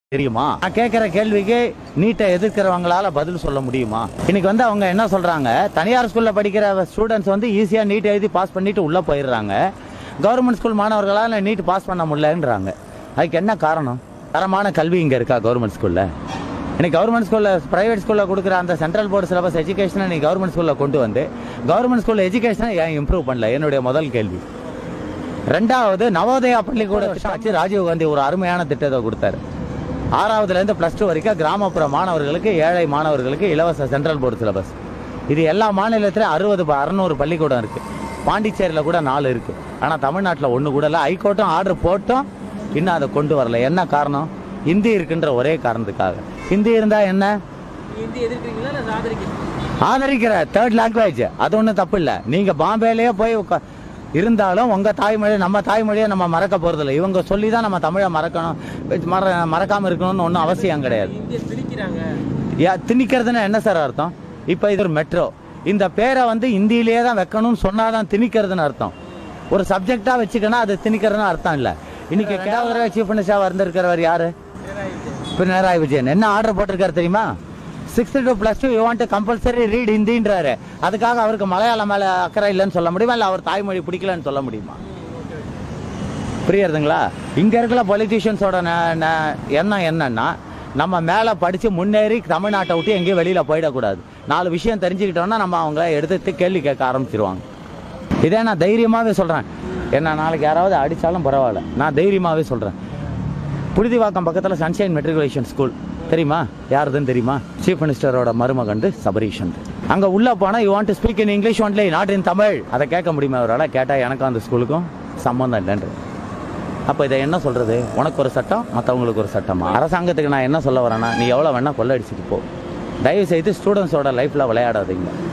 தெரியுமா நான் கேட்குற கேள்விக்கு நீட்டை எதிர்க்கிறவங்களால பதில் சொல்ல முடியுமா இன்னைக்கு வந்து அவங்க என்ன சொல்றாங்க தனியார் ஸ்கூல்ல படிக்கிற ஸ்டூடெண்ட்ஸ் வந்து ஈஸியா நீட் எழுதி பாஸ் பண்ணிட்டு உள்ள போயிடுறாங்க கவர்மெண்ட் ஸ்கூல் மாணவர்களால நீட் பாஸ் பண்ண முடியலன்றாங்க அதுக்கு என்ன காரணம் தரமான கல்வி இங்க இருக்கா கவர்மெண்ட் ஸ்கூல்ல இன்னைக்கு கவர்மெண்ட் ஸ்கூல்ல பிரைவேட் ஸ்கூல்ல கொடுக்குற அந்த சென்ட்ரல் போர்டு சிலபஸ் எஜுகேஷனை நீ கவர்மெண்ட் ஸ்கூல்ல கொண்டு வந்து கவர்மெண்ட் ஸ்கூல்ல எஜுகேஷனை ஏன் இம்ப்ரூவ் பண்ணல என்னுடைய முதல் கேள்வி ரெண்டாவது நவோதயா பள்ளிக்கூட திட்டம் வச்சு ராஜீவ் காந்தி ஒரு அருமையான திட்டத்தை கொடுத்தாரு ஆறாவதுல இருந்து பிளஸ் டூ வரைக்கும் கிராமப்புற மாணவர்களுக்கு ஏழை மாணவர்களுக்கு இலவச சென்ட்ரல் போர்டு சிலபஸ் இது எல்லா மாநிலத்திலும் அறுபது அறுநூறு பள்ளிக்கூடம் இருக்கு பாண்டிச்சேரியில் கூட நாலு இருக்கு ஆனா தமிழ்நாட்டில் ஒன்று கூட இல்லை ஹைகோர்ட்டும் ஆர்டர் போட்டும் இன்னும் அதை கொண்டு வரல என்ன காரணம் ஹிந்தி இருக்குன்ற ஒரே காரணத்துக்காக ஹிந்தி இருந்தா என்ன ஹிந்தி எதிர்க்கிறீங்களா இல்லை ஆதரிக்கிறீங்களா ஆதரிக்கிற தேர்ட் லாங்குவேஜ் அது ஒன்றும் தப்பு இல்லை நீங்க பாம்பேலயே போய் உக்கா- இருந்தாலும் உங்க தாய்மொழி நம்ம தாய்மொழியை நம்ம மறக்க போறதில்ல இவங்க சொல்லி தான் நம்ம தமிழை மறக்கணும் மற மறக்காம இருக்கணும்னு ஒன்றும் அவசியம் கிடையாது ஹிந்தியை திணிக்கிறாங்க யா திணிக்கிறதுன்னா என்ன சார் அர்த்தம் இப்போ இது ஒரு மெட்ரோ இந்த பேரை வந்து இந்தியிலேயே தான் வைக்கணும்னு சொன்னாதான் திணிக்கிறதுன்னு அர்த்தம் ஒரு சப்ஜெக்டா வச்சுக்கணும் அது திணிக்கிறதுன்னு அர்த்தம் இல்லை இன்னைக்கு ரெண்டாவது தடவை சீஃப் மினிஸ்டர் வந்திருக்கிறவர் யாரு பினராயி விஜயன் என்ன ஆர்டர் போட்டிருக்காரு தெரியுமா sixth to plus two you want compulsory read ஹிந்தின்றாரு அதுக்காக அவருக்கு மலையாளம் மேல அக்கறை இல்லைன்னு சொல்ல முடியுமா இல்லை அவர் தாய்மொழி பிடிக்கலன்னு சொல்ல முடியுமா புரியுறதுங்களா இங்க இருக்கிற பொலிட்டீஷியன்ஸோட எண்ணம் என்னன்னா நம்ம மேல படிச்சு முன்னேறி தமிழ்நாட்டை விட்டு எங்கேயும் வெளியில போயிடக்கூடாது நாலு விஷயம் தெரிஞ்சுக்கிட்டோம்னா நம்ம அவங்கள எடுத்து கேள்வி கேட்க ஆரம்பிச்சிருவாங்க இதே நான் தைரியமாவே சொல்றேன் என்ன நாளைக்கு யாராவது அடிச்சாலும் பரவாயில்ல நான் தைரியமாவே சொல்றேன் புழுதிவாக்கம் பக்கத்துல சன்ஷைன் மெட்ரிகுலேஷன் ஸ்கூல் தெரியுமா யாருதுன்னு தெரியுமா சீஃப் மினிஸ்டரோட மருமகன் சபரீஷன் அங்க உள்ள போனா you want to speak in English only not in Tamil அதை கேட்க முடியுமா அவரால் கேட்டா எனக்கும் அந்த ஸ்கூலுக்கும் சம்மந்தம் இல்லைன்ற அப்போ இதை என்ன சொல்றது உனக்கு ஒரு சட்டம் மற்றவங்களுக்கு ஒரு சட்டமா அரசாங்கத்துக்கு நான் என்ன சொல்ல வரேன்னா நீ எவ்வளோ வேணா கொள்ளடிச்சிட்டு போ தயவு செய்து ஸ்டூடெண்ட்ஸோட லைஃப்ல விளையாடாதீங்க